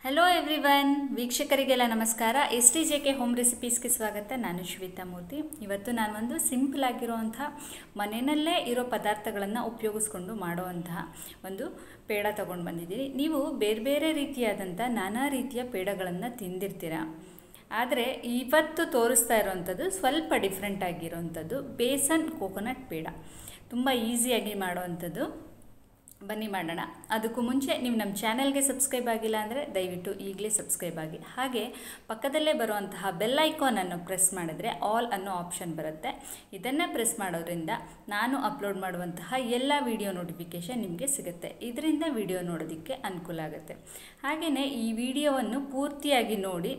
hello everyone ವೀಕ್ಷಕರಿಗೆಲ್ಲ ನಮಸ್ಕಾರ S T J K home ರೆಸಿಪೀಸ್ಗೆ ಸ್ವಾಗತ ನಾನು ಶ್ವೇತಾ ಮೂರ್ತಿ ಇವತ್ತು ನಾನು ಒಂದು ಸಿಂಪಲ್ ಆಗಿರುವಂತಹ ಮನೆಯಲ್ಲೇ ಇರೋ ಪದಾರ್ಥಗಳನ್ನು ಉಪಯೋಗಿಸ್ಕೊಂಡು ಮಾಡುವಂತಹ ಒಂದು ಪೇಡ ತೊಗೊಂಡು ಬಂದಿದ್ದೀನಿ ನೀವು ಬೇರೆ ಬೇರೆ ರೀತಿಯಾದಂಥ ನಾನಾ ರೀತಿಯ ಪೇಡಗಳನ್ನು ತಿಂದಿರ್ತೀರ ಆದರೆ ಇವತ್ತು ತೋರಿಸ್ತಾ ಇರೋವಂಥದ್ದು ಸ್ವಲ್ಪ ಡಿಫ್ರೆಂಟ್ ಆಗಿರೋವಂಥದ್ದು ಬೇಸನ್ ಕೋಕೋನಟ್ ಪೇಡ ತುಂಬ ಈಸಿಯಾಗಿ ಮಾಡುವಂಥದ್ದು ಬನ್ನಿ ಮಾಡೋಣ ಅದಕ್ಕೂ ಮುಂಚೆ ನೀವು ನಮ್ಮ ಚಾನೆಲ್ಗೆ ಸಬ್ಸ್ಕ್ರೈಬ್ ಆಗಿಲ್ಲ ಅಂದರೆ ದಯವಿಟ್ಟು ಈಗಲೇ ಸಬ್ಸ್ಕ್ರೈಬ್ ಆಗಿ ಹಾಗೆ ಪಕ್ಕದಲ್ಲೇ ಬರುವಂತಹ ಬೆಲ್ ಐಕಾನನ್ನು ಪ್ರೆಸ್ ಮಾಡಿದ್ರೆ ಆಲ್ ಅನ್ನೋ ಆಪ್ಷನ್ ಬರುತ್ತೆ ಇದನ್ನು ಪ್ರೆಸ್ ಮಾಡೋದ್ರಿಂದ ನಾನು ಅಪ್ಲೋಡ್ ಮಾಡುವಂತಹ ಎಲ್ಲ ವಿಡಿಯೋ ನೋಟಿಫಿಕೇಷನ್ ನಿಮಗೆ ಸಿಗುತ್ತೆ ಇದರಿಂದ ವಿಡಿಯೋ ನೋಡೋದಕ್ಕೆ ಅನುಕೂಲ ಆಗುತ್ತೆ ಹಾಗೆಯೇ ಈ ವಿಡಿಯೋವನ್ನು ಪೂರ್ತಿಯಾಗಿ ನೋಡಿ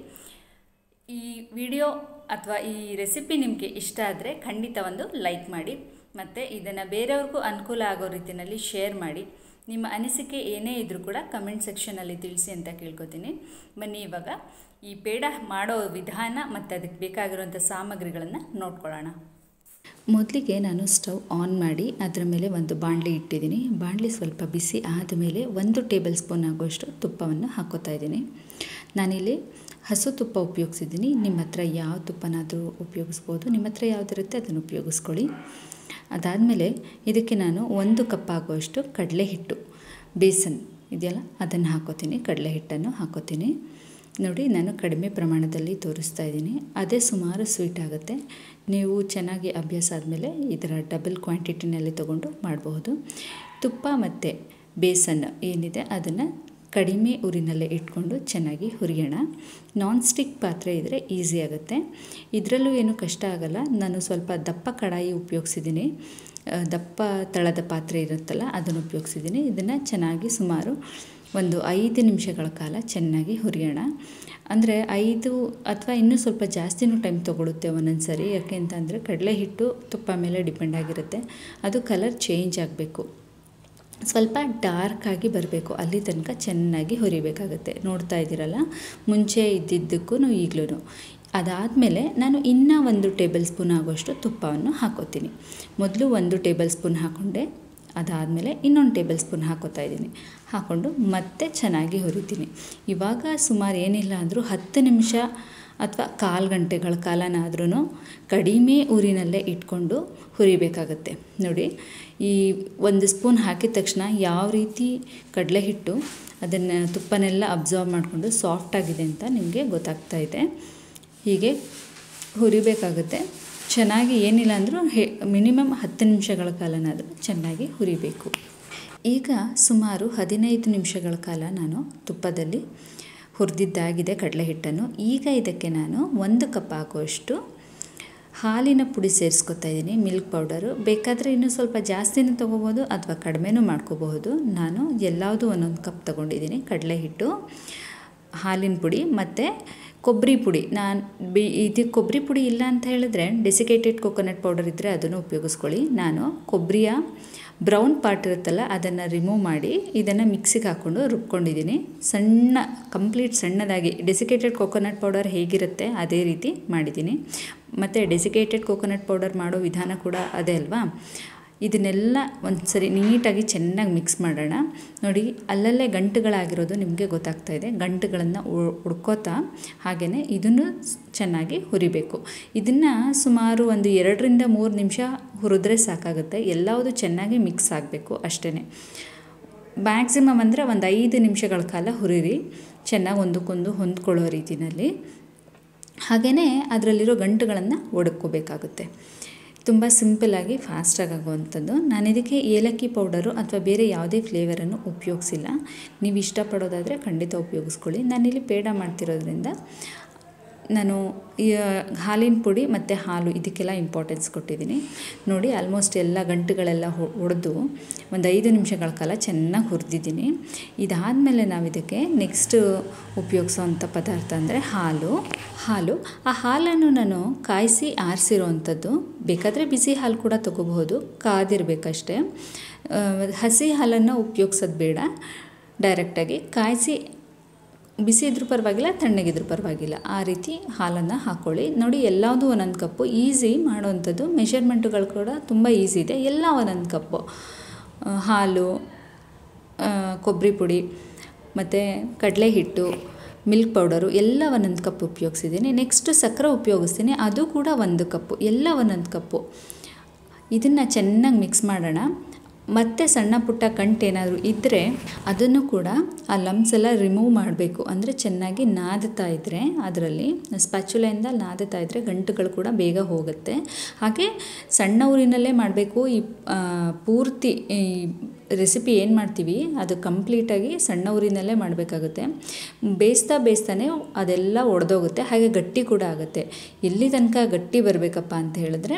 ಈ ವಿಡಿಯೋ ಅಥವಾ ಈ ರೆಸಿಪಿ ನಿಮಗೆ ಇಷ್ಟ ಆದರೆ ಖಂಡಿತ ಒಂದು ಲೈಕ್ ಮಾಡಿ ಮತ್ತು ಇದನ್ನು ಬೇರೆಯವ್ರಿಗೂ ಅನುಕೂಲ ಆಗೋ ರೀತಿಯಲ್ಲಿ ಶೇರ್ ಮಾಡಿ ನಿಮ್ಮ ಅನಿಸಿಕೆ ಏನೇ ಇದ್ದರೂ ಕೂಡ ಕಮೆಂಟ್ ಸೆಕ್ಷನಲ್ಲಿ ತಿಳಿಸಿ ಅಂತ ಕೇಳ್ಕೊತೀನಿ ಬನ್ನಿ ಇವಾಗ ಈ ಪೇಡ ಮಾಡೋ ವಿಧಾನ ಮತ್ತು ಅದಕ್ಕೆ ಬೇಕಾಗಿರುವಂಥ ಸಾಮಗ್ರಿಗಳನ್ನು ನೋಡ್ಕೊಳ್ಳೋಣ ಮೊದಲಿಗೆ ನಾನು ಸ್ಟವ್ ಆನ್ ಮಾಡಿ ಅದರ ಮೇಲೆ ಒಂದು ಬಾಣಲಿ ಇಟ್ಟಿದ್ದೀನಿ ಬಾಣಲಿ ಸ್ವಲ್ಪ ಬಿಸಿ ಆದಮೇಲೆ ಒಂದು ಟೇಬಲ್ ಸ್ಪೂನ್ ಆಗುವಷ್ಟು ತುಪ್ಪವನ್ನು ಹಾಕೋತಾ ಇದ್ದೀನಿ ನಾನಿಲ್ಲಿ ಹಸು ತುಪ್ಪ ಉಪಯೋಗಿಸಿದ್ದೀನಿ ನಿಮ್ಮ ಹತ್ರ ಯಾವ ತುಪ್ಪನಾದರೂ ಉಪಯೋಗಿಸ್ಬೋದು ನಿಮ್ಮ ಹತ್ರ ಯಾವುದಿರುತ್ತೆ ಅದನ್ನು ಉಪಯೋಗಿಸ್ಕೊಳ್ಳಿ ಅದಾದಮೇಲೆ ಇದಕ್ಕೆ ನಾನು ಒಂದು ಕಪ್ ಆಗುವಷ್ಟು ಕಡಲೆ ಹಿಟ್ಟು ಬೇಸನ್ ಇದೆಯಲ್ಲ ಅದನ್ನು ಹಾಕೋತೀನಿ ಕಡಲೆ ಹಿಟ್ಟನ್ನು ಹಾಕೋತೀನಿ ನೋಡಿ ನಾನು ಕಡಿಮೆ ಪ್ರಮಾಣದಲ್ಲಿ ತೋರಿಸ್ತಾ ಇದ್ದೀನಿ ಅದೇ ಸುಮಾರು ಸ್ವೀಟ್ ಆಗುತ್ತೆ ನೀವು ಚೆನ್ನಾಗಿ ಅಭ್ಯಾಸ ಆದಮೇಲೆ ಇದರ ಡಬಲ್ ಕ್ವಾಂಟಿಟಿನಲ್ಲಿ ತೊಗೊಂಡು ಮಾಡಬಹುದು ತುಪ್ಪ ಮತ್ತು ಬೇಸನ್ ಏನಿದೆ ಅದನ್ನು ಕಡಿಮೆ ಉರಿನಲ್ಲೇ ಇಟ್ಕೊಂಡು ಚೆನ್ನಾಗಿ ಹುರಿಯೋಣ ನಾನ್ ಸ್ಟಿಕ್ ಪಾತ್ರೆ ಇದ್ದರೆ ಈಸಿ ಆಗುತ್ತೆ ಇದರಲ್ಲೂ ಏನು ಕಷ್ಟ ಆಗಲ್ಲ ನಾನು ಸ್ವಲ್ಪ ದಪ್ಪ ಕಡಾಯಿ ಉಪಯೋಗಿಸಿದ್ದೀನಿ ದಪ್ಪ ತಳದ ಪಾತ್ರೆ ಇರುತ್ತಲ್ಲ ಅದನ್ನು ಉಪಯೋಗಿಸಿದ್ದೀನಿ ಇದನ್ನು ಚೆನ್ನಾಗಿ ಸುಮಾರು ಒಂದು ಐದು ನಿಮಿಷಗಳ ಕಾಲ ಚೆನ್ನಾಗಿ ಹುರಿಯೋಣ ಅಂದರೆ ಐದು ಅಥವಾ ಇನ್ನೂ ಸ್ವಲ್ಪ ಜಾಸ್ತಿನೂ ಟೈಮ್ ತೊಗೊಳುತ್ತೆ ಒಂದೊಂದು ಸರಿ ಯಾಕೆ ಅಂತಂದರೆ ಕಡಲೆ ಹಿಟ್ಟು ತುಪ್ಪ ಮೇಲೆ ಡಿಪೆಂಡ್ ಆಗಿರುತ್ತೆ ಅದು ಕಲರ್ ಚೇಂಜ್ ಆಗಬೇಕು ಸ್ವಲ್ಪ ಡಾರ್ಕಾಗಿ ಬರಬೇಕು ಅಲ್ಲಿ ತನಕ ಚೆನ್ನಾಗಿ ಹುರಿಬೇಕಾಗುತ್ತೆ ನೋಡ್ತಾ ಇದ್ದೀರಲ್ಲ ಮುಂಚೆ ಇದ್ದಿದ್ದಕ್ಕೂ ಈಗಲೂ ಅದಾದಮೇಲೆ ನಾನು ಇನ್ನೂ ಒಂದು ಟೇಬಲ್ ಸ್ಪೂನ್ ಆಗೋಷ್ಟು ತುಪ್ಪವನ್ನು ಹಾಕೋತೀನಿ ಮೊದಲು ಒಂದು ಟೇಬಲ್ ಸ್ಪೂನ್ ಹಾಕ್ಕೊಂಡೆ ಅದಾದಮೇಲೆ ಇನ್ನೊಂದು ಟೇಬಲ್ ಸ್ಪೂನ್ ಹಾಕೋತಾ ಇದ್ದೀನಿ ಹಾಕ್ಕೊಂಡು ಮತ್ತೆ ಚೆನ್ನಾಗಿ ಹುರಿತೀನಿ ಇವಾಗ ಸುಮಾರು ಏನಿಲ್ಲ ಅಂದರೂ ಹತ್ತು ನಿಮಿಷ ಅಥವಾ ಕಾಲು ಗಂಟೆಗಳ ಕಾಲನಾದ್ರೂ ಕಡಿಮೆ ಊರಿನಲ್ಲೇ ಇಟ್ಕೊಂಡು ಹುರಿಬೇಕಾಗತ್ತೆ ನೋಡಿ ಈ ಒಂದು ಸ್ಪೂನ್ ಹಾಕಿದ ತಕ್ಷಣ ಯಾವ ರೀತಿ ಕಡಲೆ ಹಿಟ್ಟು ಅದನ್ನು ತುಪ್ಪನೆಲ್ಲ ಅಬ್ಸರ್ವ್ ಮಾಡಿಕೊಂಡು ಸಾಫ್ಟಾಗಿದೆ ಅಂತ ನಿಮಗೆ ಗೊತ್ತಾಗ್ತಾ ಇದೆ ಹೀಗೆ ಹುರಿಬೇಕಾಗುತ್ತೆ ಚೆನ್ನಾಗಿ ಏನಿಲ್ಲ ಅಂದರೂ ಹೆ ಮಿನಿಮಮ್ ಹತ್ತು ನಿಮಿಷಗಳ ಕಾಲನಾದರೂ ಚೆನ್ನಾಗಿ ಹುರಿಬೇಕು ಈಗ ಸುಮಾರು ಹದಿನೈದು ನಿಮಿಷಗಳ ಕಾಲ ನಾನು ತುಪ್ಪದಲ್ಲಿ ಹುರಿದಿದ್ದಾಗಿದೆ ಕಡಲೆ ಹಿಟ್ಟನ್ನು ಈಗ ಇದಕ್ಕೆ ನಾನು ಒಂದು ಕಪ್ ಆಗುವಷ್ಟು ಹಾಲಿನ ಪುಡಿ ಸೇರಿಸ್ಕೊತಾ ಇದ್ದೀನಿ ಮಿಲ್ಕ್ ಪೌಡರು ಬೇಕಾದರೆ ಇನ್ನೂ ಸ್ವಲ್ಪ ಜಾಸ್ತಿನೂ ತೊಗೋಬೋದು ಅಥವಾ ಕಡಿಮೆನೂ ಮಾಡ್ಕೋಬಹುದು ನಾನು ಎಲ್ಲವುದು ಒಂದೊಂದು ಕಪ್ ತೊಗೊಂಡಿದ್ದೀನಿ ಕಡಲೆ ಹಿಟ್ಟು ಹಾಲಿನ ಪುಡಿ ಮತ್ತು ಕೊಬ್ಬರಿ ಪುಡಿ ನಾನು ಬಿ ಇದು ಕೊಬ್ಬರಿ ಪುಡಿ ಇಲ್ಲ ಅಂತ ಹೇಳಿದ್ರೆ ಡೆಸಿಕೇಟೆಡ್ ಕೊಕೊನಟ್ ಪೌಡರ್ ಇದ್ದರೆ ಅದನ್ನು ಉಪಯೋಗಿಸ್ಕೊಳ್ಳಿ ನಾನು ಕೊಬ್ಬರಿಯ ಬ್ರೌನ್ ಪಾರ್ಟ್ ಇರುತ್ತಲ್ಲ ಅದನ್ನು ರಿಮೂವ್ ಮಾಡಿ ಇದನ್ನು ಮಿಕ್ಸಿಗೆ ಹಾಕ್ಕೊಂಡು ರುಬ್ಕೊಂಡಿದ್ದೀನಿ ಸಣ್ಣ ಕಂಪ್ಲೀಟ್ ಸಣ್ಣದಾಗಿ ಡೆಸಿಕೇಟೆಡ್ ಕೊಕೊನಟ್ ಪೌಡರ್ ಹೇಗಿರುತ್ತೆ ಅದೇ ರೀತಿ ಮಾಡಿದ್ದೀನಿ ಮತ್ತು ಡೆಸಿಕೇಟೆಡ್ ಕೊಕೊನಟ್ ಪೌಡರ್ ಮಾಡೋ ವಿಧಾನ ಕೂಡ ಅದೇ ಅಲ್ವಾ ಇದನ್ನೆಲ್ಲ ಒಂದು ಸರಿ ನೀಟಾಗಿ ಚೆನ್ನಾಗಿ ಮಿಕ್ಸ್ ಮಾಡೋಣ ನೋಡಿ ಅಲ್ಲಲ್ಲೇ ಗಂಟುಗಳಾಗಿರೋದು ನಿಮಗೆ ಗೊತ್ತಾಗ್ತಾ ಇದೆ ಗಂಟುಗಳನ್ನು ಉಡ್ಕೋತಾ ಹಾಗೆಯೇ ಇದನ್ನು ಚೆನ್ನಾಗಿ ಹುರಿಬೇಕು ಇದನ್ನು ಸುಮಾರು ಒಂದು ಎರಡರಿಂದ ಮೂರು ನಿಮಿಷ ಹುರಿದ್ರೆ ಸಾಕಾಗುತ್ತೆ ಎಲ್ಲವುದು ಚೆನ್ನಾಗಿ ಮಿಕ್ಸ್ ಆಗಬೇಕು ಅಷ್ಟೇ ಮ್ಯಾಕ್ಸಿಮಮ್ ಅಂದರೆ ಒಂದು ಐದು ನಿಮಿಷಗಳ ಕಾಲ ಹುರಿರಿ ಚೆನ್ನಾಗಿ ಒಂದಕ್ಕೊಂದು ಹೊಂದ್ಕೊಳ್ಳೋ ರೀತಿಯಲ್ಲಿ ಹಾಗೆಯೇ ಅದರಲ್ಲಿರೋ ಗಂಟುಗಳನ್ನು ಒಡ್ಕೋಬೇಕಾಗುತ್ತೆ ತುಂಬ ಸಿಂಪಲ್ಲಾಗಿ ಫಾಸ್ಟಾಗಿ ಆಗುವಂಥದ್ದು ನಾನು ಇದಕ್ಕೆ ಏಲಕ್ಕಿ ಪೌಡರು ಅಥವಾ ಬೇರೆ ಯಾವುದೇ ಫ್ಲೇವರನ್ನು ಉಪಯೋಗಿಸಿಲ್ಲ ನೀವು ಇಷ್ಟಪಡೋದಾದರೆ ಖಂಡಿತ ಉಪಯೋಗಿಸ್ಕೊಳ್ಳಿ ನಾನಿಲ್ಲಿ ಪೇಡ ಮಾಡ್ತಿರೋದ್ರಿಂದ ನಾನು ಈ ಹಾಲಿನ ಪುಡಿ ಮತ್ತು ಹಾಲು ಇದಕ್ಕೆಲ್ಲ ಇಂಪಾರ್ಟೆನ್ಸ್ ಕೊಟ್ಟಿದ್ದೀನಿ ನೋಡಿ ಆಲ್ಮೋಸ್ಟ್ ಎಲ್ಲ ಗಂಟುಗಳೆಲ್ಲ ಹೊಡೆದು ಒಂದು ಐದು ನಿಮಿಷಗಳ ಕಾಲ ಚೆನ್ನಾಗಿ ಹುರಿದಿದ್ದೀನಿ ಇದಾದಮೇಲೆ ನಾವು ಇದಕ್ಕೆ ನೆಕ್ಸ್ಟ್ ಉಪಯೋಗಿಸೋವಂಥ ಪದಾರ್ಥ ಅಂದರೆ ಹಾಲು ಹಾಲು ಆ ಹಾಲನ್ನು ನಾನು ಕಾಯಿಸಿ ಆರಿಸಿರೋವಂಥದ್ದು ಬೇಕಾದರೆ ಬಿಸಿ ಹಾಲು ಕೂಡ ತೊಗೋಬಹುದು ಕಾದಿರಬೇಕಷ್ಟೇ ಹಸಿ ಹಾಲನ್ನು ಉಪಯೋಗಿಸೋದು ಬೇಡ ಡೈರೆಕ್ಟಾಗಿ ಕಾಯಿಸಿ ಬಿಸಿ ಇದ್ರೂ ಪರವಾಗಿಲ್ಲ ತಣ್ಣಗಿದ್ರೂ ಪರವಾಗಿಲ್ಲ ಆ ರೀತಿ ಹಾಲನ್ನು ಹಾಕ್ಕೊಳ್ಳಿ ನೋಡಿ ಎಲ್ಲದೂ ಒಂದೊಂದು ಕಪ್ಪು ಈಸಿ ಮಾಡೋವಂಥದ್ದು ಮೆಷರ್ಮೆಂಟುಗಳು ಕೂಡ ತುಂಬ ಈಸಿ ಇದೆ ಎಲ್ಲ ಒಂದೊಂದು ಕಪ್ಪು ಹಾಲು ಕೊಬ್ಬರಿ ಪುಡಿ ಮತ್ತು ಕಡಲೆ ಹಿಟ್ಟು ಮಿಲ್ಕ್ ಪೌಡರು ಎಲ್ಲ ಒಂದೊಂದು ಕಪ್ ಉಪಯೋಗಿಸಿದ್ದೀನಿ ನೆಕ್ಸ್ಟ್ ಸಕ್ಕರೆ ಉಪಯೋಗಿಸ್ತೀನಿ ಅದು ಕೂಡ ಒಂದು ಕಪ್ಪು ಎಲ್ಲ ಒಂದೊಂದು ಕಪ್ಪು ಇದನ್ನು ಚೆನ್ನಾಗಿ ಮಿಕ್ಸ್ ಮಾಡೋಣ ಮತ್ತೆ ಸಣ್ಣ ಪುಟ್ಟ ಕಂಟು ಏನಾದರೂ ಇದ್ದರೆ ಅದನ್ನು ಕೂಡ ಆ ಲಮ್ಸ್ ಎಲ್ಲ ರಿಮೂವ್ ಮಾಡಬೇಕು ಅಂದರೆ ಚೆನ್ನಾಗಿ ನಾದುತ್ತಾ ಇದ್ದರೆ ಅದರಲ್ಲಿ ಸ್ಪ್ಯಾಚುಲೆಯಿಂದ ನಾದುತ್ತಾ ಇದ್ದರೆ ಗಂಟುಗಳು ಕೂಡ ಬೇಗ ಹೋಗುತ್ತೆ ಹಾಗೆ ಸಣ್ಣ ಊರಿನಲ್ಲೇ ಮಾಡಬೇಕು ಈ ಪೂರ್ತಿ ಈ ರೆಸಿಪಿ ಏನು ಮಾಡ್ತೀವಿ ಅದು ಕಂಪ್ಲೀಟಾಗಿ ಸಣ್ಣ ಊರಿನಲ್ಲೇ ಮಾಡಬೇಕಾಗುತ್ತೆ ಬೇಯಿಸ್ತಾ ಬೇಯಿಸ್ತಾನೆ ಅದೆಲ್ಲ ಒಡೆದೋಗುತ್ತೆ ಹಾಗೆ ಗಟ್ಟಿ ಕೂಡ ಆಗುತ್ತೆ ಎಲ್ಲಿ ತನಕ ಗಟ್ಟಿ ಬರಬೇಕಪ್ಪ ಅಂತ ಹೇಳಿದ್ರೆ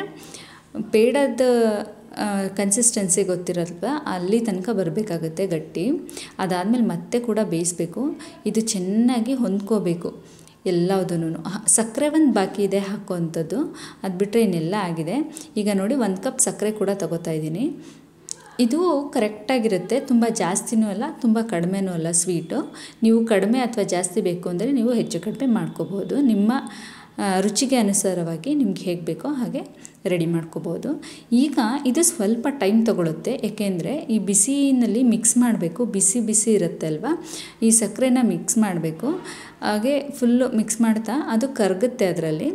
ಪೇಡದ ಕನ್ಸಿಸ್ಟೆನ್ಸಿ ಗೊತ್ತಿರಲ್ವ ಅಲ್ಲಿ ತನಕ ಬರಬೇಕಾಗುತ್ತೆ ಗಟ್ಟಿ ಅದಾದಮೇಲೆ ಮತ್ತೆ ಕೂಡ ಬೇಯಿಸ್ಬೇಕು ಇದು ಚೆನ್ನಾಗಿ ಹೊಂದ್ಕೋಬೇಕು ಎಲ್ಲದೂ ಸಕ್ಕರೆ ಒಂದು ಬಾಕಿ ಇದೆ ಹಾಕೋವಂಥದ್ದು ಅದು ಬಿಟ್ಟರೆ ಇನ್ನೆಲ್ಲ ಆಗಿದೆ ಈಗ ನೋಡಿ ಒಂದು ಕಪ್ ಸಕ್ಕರೆ ಕೂಡ ತಗೋತಾ ಇದ್ದೀನಿ ಇದು ಕರೆಕ್ಟಾಗಿರುತ್ತೆ ತುಂಬ ಜಾಸ್ತಿನೂ ಅಲ್ಲ ತುಂಬ ಕಡಿಮೆನೂ ಅಲ್ಲ ಸ್ವೀಟು ನೀವು ಕಡಿಮೆ ಅಥವಾ ಜಾಸ್ತಿ ಬೇಕು ಅಂದರೆ ನೀವು ಹೆಚ್ಚು ಕಡಿಮೆ ಮಾಡ್ಕೋಬೋದು ನಿಮ್ಮ ರುಚಿಗೆ ಅನುಸಾರವಾಗಿ ನಿಮ್ಗೆ ಹೇಗೆ ಬೇಕೋ ಹಾಗೆ ರೆಡಿ ಮಾಡ್ಕೋಬೋದು ಈಗ ಇದು ಸ್ವಲ್ಪ ಟೈಮ್ ತೊಗೊಳುತ್ತೆ ಏಕೆಂದರೆ ಈ ಬಿಸಿನಲ್ಲಿ ಮಿಕ್ಸ್ ಮಾಡಬೇಕು ಬಿಸಿ ಬಿಸಿ ಇರುತ್ತೆ ಅಲ್ವಾ ಈ ಸಕ್ಕರೆನ ಮಿಕ್ಸ್ ಮಾಡಬೇಕು ಹಾಗೆ ಫುಲ್ಲು ಮಿಕ್ಸ್ ಮಾಡ್ತಾ ಅದು ಕರಗುತ್ತೆ ಅದರಲ್ಲಿ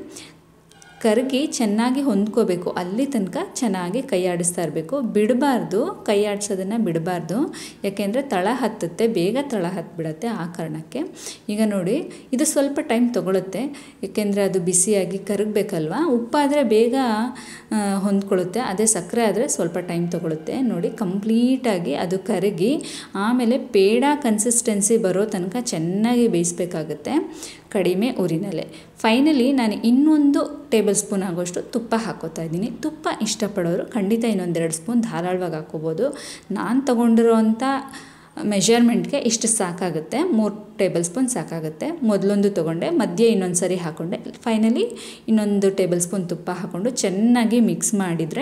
ಕರಗಿ ಚೆನ್ನಾಗಿ ಹೊಂದ್ಕೋಬೇಕು ಅಲ್ಲಿ ತನಕ ಚೆನ್ನಾಗಿ ಕೈ ಆಡಿಸ್ತಾ ಇರಬೇಕು ಬಿಡಬಾರ್ದು ಕೈ ಆಡಿಸೋದನ್ನು ಬಿಡಬಾರ್ದು ಯಾಕೆಂದರೆ ತಳ ಹತ್ತುತ್ತೆ ಬೇಗ ತಳ ಹತ್ತಿಬಿಡತ್ತೆ ಆ ಕಾರಣಕ್ಕೆ ಈಗ ನೋಡಿ ಇದು ಸ್ವಲ್ಪ ಟೈಮ್ ತೊಗೊಳುತ್ತೆ ಏಕೆಂದರೆ ಅದು ಬಿಸಿಯಾಗಿ ಕರಗಬೇಕಲ್ವ ಉಪ್ಪಾದರೆ ಬೇಗ ಹೊಂದ್ಕೊಳ್ಳುತ್ತೆ ಅದೇ ಸಕ್ಕರೆ ಆದರೆ ಸ್ವಲ್ಪ ಟೈಮ್ ತೊಗೊಳುತ್ತೆ ನೋಡಿ ಕಂಪ್ಲೀಟಾಗಿ ಅದು ಕರಗಿ ಆಮೇಲೆ ಪೇಡ ಕನ್ಸಿಸ್ಟೆನ್ಸಿ ಬರೋ ತನಕ ಚೆನ್ನಾಗಿ ಬೇಯಿಸ್ಬೇಕಾಗುತ್ತೆ ಕಡಿಮೆ ಊರಿನಲ್ಲೇ ಫೈನಲಿ ನಾನು ಇನ್ನೊಂದು ಟೇಬಲ್ ಸ್ಪೂನ್ ಆಗೋಷ್ಟು ತುಪ್ಪ ಹಾಕೋತಾ ಇದ್ದೀನಿ ತುಪ್ಪ ಇಷ್ಟಪಡೋರು ಖಂಡಿತ ಇನ್ನೊಂದೆರಡು ಸ್ಪೂನ್ ಧಾರಾಳವಾಗಿ ಹಾಕೋಬೋದು ನಾನು ತೊಗೊಂಡಿರೋವಂಥ ಮೆಷರ್ಮೆಂಟ್ಗೆ ಇಷ್ಟು ಸಾಕಾಗುತ್ತೆ ಮೂರು ಟೇಬಲ್ ಸ್ಪೂನ್ ಸಾಕಾಗುತ್ತೆ ಮೊದಲೊಂದು ತೊಗೊಂಡೆ ಮಧ್ಯೆ ಇನ್ನೊಂದು ಸರಿ ಹಾಕ್ಕೊಂಡೆ ಫೈನಲಿ ಇನ್ನೊಂದು ಟೇಬಲ್ ಸ್ಪೂನ್ ತುಪ್ಪ ಹಾಕ್ಕೊಂಡು ಚೆನ್ನಾಗಿ ಮಿಕ್ಸ್ ಮಾಡಿದರೆ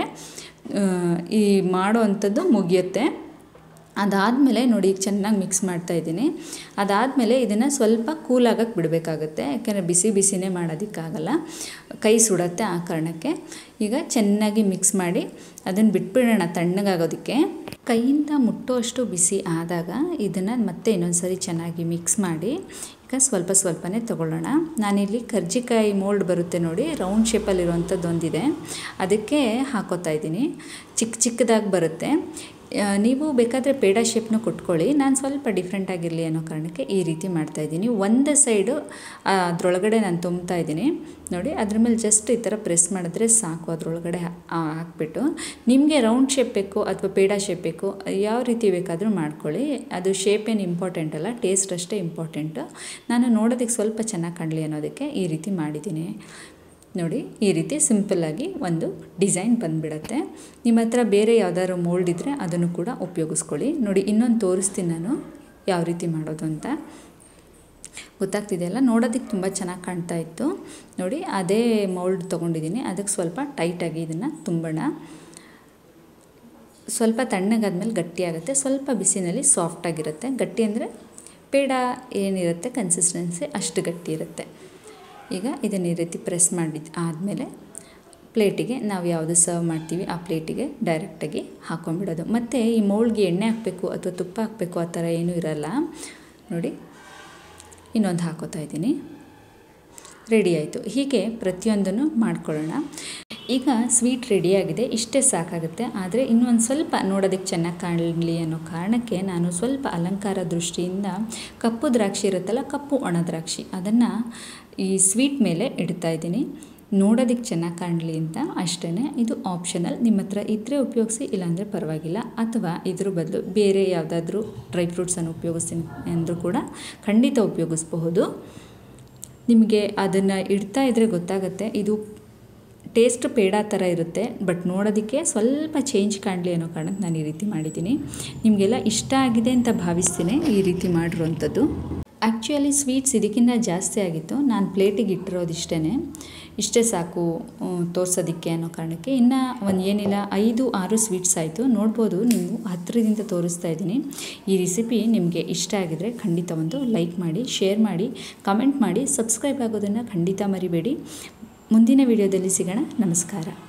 ಈ ಮಾಡೋ ಅಂಥದ್ದು ಮುಗಿಯುತ್ತೆ ಅದಾದಮೇಲೆ ನೋಡಿ ಈಗ ಚೆನ್ನಾಗಿ ಮಿಕ್ಸ್ ಮಾಡ್ತಾಯಿದ್ದೀನಿ ಅದಾದಮೇಲೆ ಇದನ್ನು ಸ್ವಲ್ಪ ಕೂಲಾಗಕ್ಕೆ ಬಿಡಬೇಕಾಗುತ್ತೆ ಯಾಕೆಂದರೆ ಬಿಸಿ ಬಿಸಿನೇ ಮಾಡೋದಕ್ಕಾಗಲ್ಲ ಕೈ ಸುಡತ್ತೆ ಆ ಕಾರಣಕ್ಕೆ ಈಗ ಚೆನ್ನಾಗಿ ಮಿಕ್ಸ್ ಮಾಡಿ ಅದನ್ನು ಬಿಟ್ಬಿಡೋಣ ತಣ್ಣಗಾಗೋದಕ್ಕೆ ಕೈಯಿಂದ ಮುಟ್ಟೋಷ್ಟು ಬಿಸಿ ಆದಾಗ ಇದನ್ನು ಮತ್ತೆ ಇನ್ನೊಂದು ಸರಿ ಚೆನ್ನಾಗಿ ಮಿಕ್ಸ್ ಮಾಡಿ ಈಗ ಸ್ವಲ್ಪ ಸ್ವಲ್ಪನೇ ತೊಗೊಳ್ಳೋಣ ನಾನಿಲ್ಲಿ ಕರ್ಜಿಕಾಯಿ ಮೋಲ್ಡ್ ಬರುತ್ತೆ ನೋಡಿ ರೌಂಡ್ ಶೇಪಲ್ಲಿರುವಂಥದ್ದು ಒಂದಿದೆ ಅದಕ್ಕೆ ಹಾಕೋತಾ ಇದ್ದೀನಿ ಚಿಕ್ಕ ಚಿಕ್ಕದಾಗಿ ಬರುತ್ತೆ ನೀವು ಬೇಕಾದರೆ ಪೇಡ ಶೇಪ್ನ ಕೊಟ್ಕೊಳ್ಳಿ ನಾನು ಸ್ವಲ್ಪ ಡಿಫ್ರೆಂಟ್ ಆಗಿರಲಿ ಅನ್ನೋ ಕಾರಣಕ್ಕೆ ಈ ರೀತಿ ಮಾಡ್ತಾಯಿದ್ದೀನಿ ಒಂದು ಸೈಡು ಅದರೊಳಗಡೆ ನಾನು ತುಂಬ್ತಾ ಇದ್ದೀನಿ ನೋಡಿ ಅದ್ರ ಮೇಲೆ ಜಸ್ಟ್ ಈ ಥರ ಪ್ರೆಸ್ ಮಾಡಿದ್ರೆ ಸಾಕು ಅದರೊಳಗಡೆ ಹಾಕ್ಬಿಟ್ಟು ನಿಮಗೆ ರೌಂಡ್ ಶೇಪ್ ಬೇಕು ಅಥವಾ ಪೇಡ ಶೇಪ್ ಬೇಕು ಯಾವ ರೀತಿ ಬೇಕಾದರೂ ಮಾಡ್ಕೊಳ್ಳಿ ಅದು ಶೇಪ್ ಏನು ಇಂಪಾರ್ಟೆಂಟ್ ಅಲ್ಲ ಟೇಸ್ಟ್ ಅಷ್ಟೇ ಇಂಪಾರ್ಟೆಂಟು ನಾನು ನೋಡೋದಕ್ಕೆ ಸ್ವಲ್ಪ ಚೆನ್ನಾಗಿ ಕಾಣಲಿ ಅನ್ನೋದಕ್ಕೆ ಈ ರೀತಿ ಮಾಡಿದ್ದೀನಿ ನೋಡಿ ಈ ರೀತಿ ಸಿಂಪಲ್ಲಾಗಿ ಒಂದು ಡಿಸೈನ್ ಬಂದುಬಿಡತ್ತೆ ನಿಮ್ಮ ಹತ್ರ ಬೇರೆ ಯಾವ್ದಾದ್ರು ಮೋಲ್ಡ್ ಇದ್ದರೆ ಅದನ್ನು ಕೂಡ ಉಪಯೋಗಿಸ್ಕೊಳ್ಳಿ ನೋಡಿ ಇನ್ನೊಂದು ತೋರಿಸ್ತೀನಿ ನಾನು ಯಾವ ರೀತಿ ಮಾಡೋದು ಅಂತ ಗೊತ್ತಾಗ್ತಿದೆಯಲ್ಲ ನೋಡೋದಕ್ಕೆ ತುಂಬ ಚೆನ್ನಾಗಿ ಕಾಣ್ತಾ ಇತ್ತು ನೋಡಿ ಅದೇ ಮೌಲ್ಡ್ ತೊಗೊಂಡಿದ್ದೀನಿ ಅದಕ್ಕೆ ಸ್ವಲ್ಪ ಟೈಟಾಗಿ ಇದನ್ನು ತುಂಬೋಣ ಸ್ವಲ್ಪ ತಣ್ಣಗಾದ್ಮೇಲೆ ಗಟ್ಟಿಯಾಗುತ್ತೆ ಸ್ವಲ್ಪ ಬಿಸಿನಲ್ಲಿ ಸಾಫ್ಟಾಗಿರುತ್ತೆ ಗಟ್ಟಿ ಅಂದರೆ ಪೇಡ ಏನಿರುತ್ತೆ ಕನ್ಸಿಸ್ಟೆನ್ಸಿ ಅಷ್ಟು ಗಟ್ಟಿ ಇರುತ್ತೆ ಈಗ ಇದನ್ನು ಈ ರೀತಿ ಪ್ರೆಸ್ ಮಾಡಿ ಆದಮೇಲೆ ಪ್ಲೇಟಿಗೆ ನಾವು ಯಾವುದು ಸರ್ವ್ ಮಾಡ್ತೀವಿ ಆ ಪ್ಲೇಟಿಗೆ ಡೈರೆಕ್ಟಾಗಿ ಹಾಕೊಂಡ್ಬಿಡೋದು ಮತ್ತು ಈ ಮೌಲ್ಡ್ಗೆ ಎಣ್ಣೆ ಹಾಕಬೇಕು ಅಥವಾ ತುಪ್ಪ ಹಾಕಬೇಕು ಆ ಥರ ಏನೂ ಇರಲ್ಲ ನೋಡಿ ಇನ್ನೊಂದು ಹಾಕೋತಾ ಇದ್ದೀನಿ ರೆಡಿ ಆಯಿತು ಹೀಗೆ ಪ್ರತಿಯೊಂದನ್ನು ಮಾಡ್ಕೊಳ್ಳೋಣ ಈಗ ಸ್ವೀಟ್ ರೆಡಿಯಾಗಿದೆ ಇಷ್ಟೇ ಸಾಕಾಗುತ್ತೆ ಆದರೆ ಇನ್ನೊಂದು ಸ್ವಲ್ಪ ನೋಡೋದಕ್ಕೆ ಚೆನ್ನಾಗಿ ಕಾಣಲಿ ಅನ್ನೋ ಕಾರಣಕ್ಕೆ ನಾನು ಸ್ವಲ್ಪ ಅಲಂಕಾರ ದೃಷ್ಟಿಯಿಂದ ಕಪ್ಪು ದ್ರಾಕ್ಷಿ ಇರುತ್ತಲ್ಲ ಕಪ್ಪು ಒಣ ದ್ರಾಕ್ಷಿ ಅದನ್ನು ಈ ಸ್ವೀಟ್ ಮೇಲೆ ಇಡ್ತಾ ಇದ್ದೀನಿ ನೋಡೋದಕ್ಕೆ ಚೆನ್ನಾಗಿ ಕಾಣಲಿ ಅಂತ ಅಷ್ಟೇ ಇದು ಆಪ್ಷನಲ್ ನಿಮ್ಮ ಹತ್ರ ಇದ್ದರೆ ಉಪಯೋಗಿಸಿ ಇಲ್ಲಾಂದರೆ ಪರವಾಗಿಲ್ಲ ಅಥವಾ ಇದ್ರ ಬದಲು ಬೇರೆ ಯಾವುದಾದ್ರೂ ಡ್ರೈ ಫ್ರೂಟ್ಸನ್ನು ಉಪಯೋಗಿಸ್ತೀನಿ ಅಂದರೂ ಕೂಡ ಖಂಡಿತ ಉಪಯೋಗಿಸ್ಬಹುದು ನಿಮಗೆ ಅದನ್ನು ಇಡ್ತಾ ಇದ್ದರೆ ಗೊತ್ತಾಗುತ್ತೆ ಇದು ಟೇಸ್ಟ್ ಪೇಡ ಥರ ಇರುತ್ತೆ ಬಟ್ ನೋಡೋದಕ್ಕೆ ಸ್ವಲ್ಪ ಚೇಂಜ್ ಕಾಣಲಿ ಅನ್ನೋ ಕಾರಣಕ್ಕೆ ನಾನು ಈ ರೀತಿ ಮಾಡಿದ್ದೀನಿ ನಿಮಗೆಲ್ಲ ಇಷ್ಟ ಆಗಿದೆ ಅಂತ ಭಾವಿಸ್ತೀನಿ ಈ ರೀತಿ ಮಾಡಿರೋವಂಥದ್ದು ಆ್ಯಕ್ಚುಲಿ ಸ್ವೀಟ್ಸ್ ಇದಕ್ಕಿಂತ ಜಾಸ್ತಿ ಆಗಿತ್ತು ನಾನು ಪ್ಲೇಟಿಗೆ ಇಟ್ಟಿರೋದಿಷ್ಟೇ ಇಷ್ಟೇ ಸಾಕು ತೋರಿಸೋದಕ್ಕೆ ಅನ್ನೋ ಕಾರಣಕ್ಕೆ ಇನ್ನು ಒಂದು ಏನಿಲ್ಲ ಐದು ಆರು ಸ್ವೀಟ್ಸ್ ಆಯಿತು ನೋಡ್ಬೋದು ನೀವು ಹತ್ತಿರದಿಂದ ತೋರಿಸ್ತಾ ಇದ್ದೀನಿ ಈ ರೆಸಿಪಿ ನಿಮಗೆ ಇಷ್ಟ ಆಗಿದರೆ ಖಂಡಿತ ಒಂದು ಲೈಕ್ ಮಾಡಿ ಶೇರ್ ಮಾಡಿ ಕಮೆಂಟ್ ಮಾಡಿ ಸಬ್ಸ್ಕ್ರೈಬ್ ಆಗೋದನ್ನು ಖಂಡಿತ ಮರಿಬೇಡಿ ಮುಂದಿನ ವಿಡಿಯೋದಲ್ಲಿ ಸಿಗೋಣ ನಮಸ್ಕಾರ